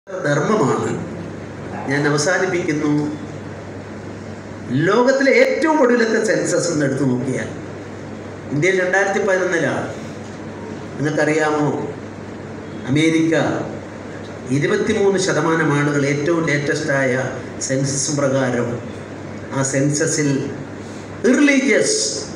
ധർമ്മമാണ് ഞാൻ അവസാനിപ്പിക്കുന്നു ലോകത്തിലെ ഏറ്റവും ഒടുവിലത്തെ സെൻസസ് എന്ന് എടുത്തു നോക്കിയാൽ ഇന്ത്യയിൽ രണ്ടായിരത്തി പതിനൊന്നിലാണ് നിങ്ങൾക്കറിയാമോ അമേരിക്ക ഇരുപത്തിമൂന്ന് ശതമാനം ആളുകൾ ഏറ്റവും ലേറ്റസ്റ്റായ സെൻസസ് പ്രകാരം ആ സെൻസസിൽ ഇർലീജിയസ്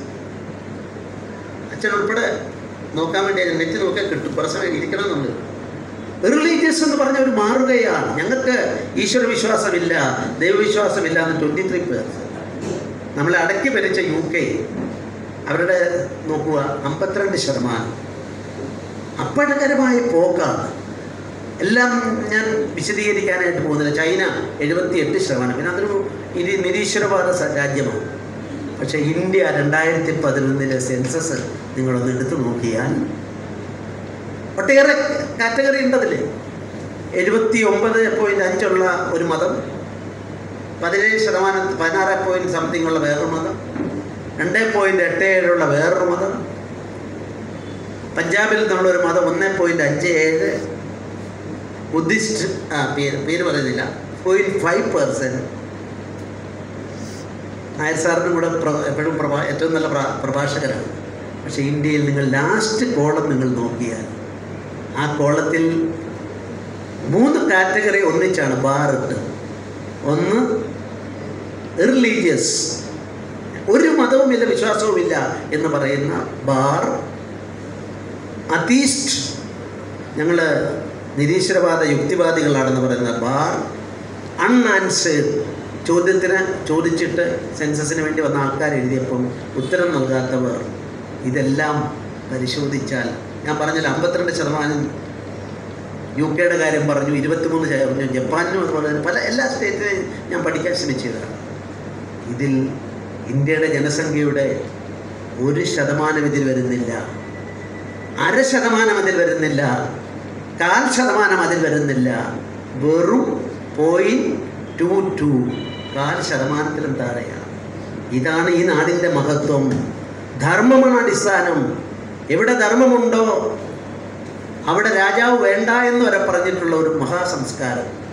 അച്ഛൻ ഉൾപ്പെടെ നോക്കാൻ വേണ്ടി നെറ്റ് നോക്കിയാൽ കിട്ടും കുറച്ച് സമയം ഇരിക്കണം നമ്മൾ റിലീജിയസ് എന്ന് പറഞ്ഞ ഒരു മാറുകയാണ് ഞങ്ങൾക്ക് ഈശ്വര വിശ്വാസമില്ല ദൈവവിശ്വാസമില്ല എന്ന് ട്വൻറ്റി ത്രീ പേർ നമ്മളെ അടക്കി ഭരിച്ച യു കെ അവരുടെ നോക്കുക അമ്പത്തിരണ്ട് ശതമാനം അപകടകരമായ പോക്കാണ് എല്ലാം ഞാൻ വിശദീകരിക്കാനായിട്ട് പോകുന്നില്ല ചൈന എഴുപത്തി എട്ട് ശതമാനം പിന്നെ അതൊരു ഇത് നിരീശ്വരവാദ സ- രാജ്യമാണ് പക്ഷേ ഇന്ത്യ രണ്ടായിരത്തി പതിനൊന്നിലെ സെൻസസ് നിങ്ങളൊന്ന് എടുത്തു നോക്കിയാൽ ഒട്ടേറെ കാറ്റഗറി ഉണ്ടതില്ലേ എഴുപത്തി ഒമ്പത് പോയിൻറ്റ് അഞ്ചുള്ള ഒരു മതം പതിനേഴ് ശതമാനം പതിനാറ് പോയിൻറ്റ് സംതിങ് ഉള്ള വേറൊരു മതം രണ്ട് പോയിൻറ്റ് എട്ട് ഏഴുള്ള വേറൊരു മതം പഞ്ചാബിൽ നിന്നുള്ളൊരു മതം ഒന്ന് പോയിൻറ്റ് അഞ്ച് ഏഴ് ബുദ്ധിസ്റ്റ് ആ പേര് പേര് പറയുന്നില്ല പോയിൻറ്റ് ഫൈവ് പെർസെൻറ്റ് നായർ സാറിനും കൂടെ പ്ര- എപ്പോഴും പ്രഭാ ഏറ്റവും നല്ല പ്ര- പ്രഭാഷകരാണ് പക്ഷേ ഇന്ത്യയിൽ നിങ്ങൾ ലാസ്റ്റ് കോളം നിങ്ങൾ നോക്കിയാൽ ആ കോളത്തിൽ മൂന്ന് കാറ്റഗറി ഒന്നിച്ചാണ് ബാർ ഇട്ട് ഒന്ന് റിലീജിയസ് ഒരു മതവുമില്ല വിശ്വാസവുമില്ല എന്ന് പറയുന്ന ബാർ അതീസ്റ്റ് ഞങ്ങൾ നിരീശ്വരവാദ യുക്തിവാദികളാണെന്ന് പറയുന്ന ബാർ അൺആൻസേഡ് ചോദ്യത്തിന് ചോദിച്ചിട്ട് സെൻസസിന് വേണ്ടി വന്ന ആൾക്കാർ എഴുതിയപ്പം ഉത്തരം നൽകാത്തവർ ഇതെല്ലാം പരിശോധിച്ചാൽ ഞാൻ പറഞ്ഞില്ല അമ്പത്തിരണ്ട് ശതമാനം യു കെയുടെ കാര്യം പറഞ്ഞു ഇരുപത്തിമൂന്ന് ശതമാനം പറഞ്ഞു ജപ്പാനിനും അതുപോലെ തന്നെ പല എല്ലാ സ്റ്റേറ്റിനെയും ഞാൻ പഠിക്കാൻ ശ്രമിച്ചതാണ് ഇതിൽ ഇന്ത്യയുടെ ജനസംഖ്യയുടെ ഒരു ശതമാനം ഇതിൽ വരുന്നില്ല അര ശതമാനം അതിൽ വരുന്നില്ല കാൽ ശതമാനം അതിൽ വരുന്നില്ല വെറും പോയിൻറ്റ് ടു ടു കാൽ ശതമാനത്തിലും താഴെയാണ് ഇതാണ് ഈ നാടിൻ്റെ മഹത്വം ധർമ്മമാണ് അടിസ്ഥാനം എവിടെ ധർമ്മമുണ്ടോ അവിടെ രാജാവ് വേണ്ട എന്ന് വരെ പറഞ്ഞിട്ടുള്ള ഒരു മഹാസംസ്കാരം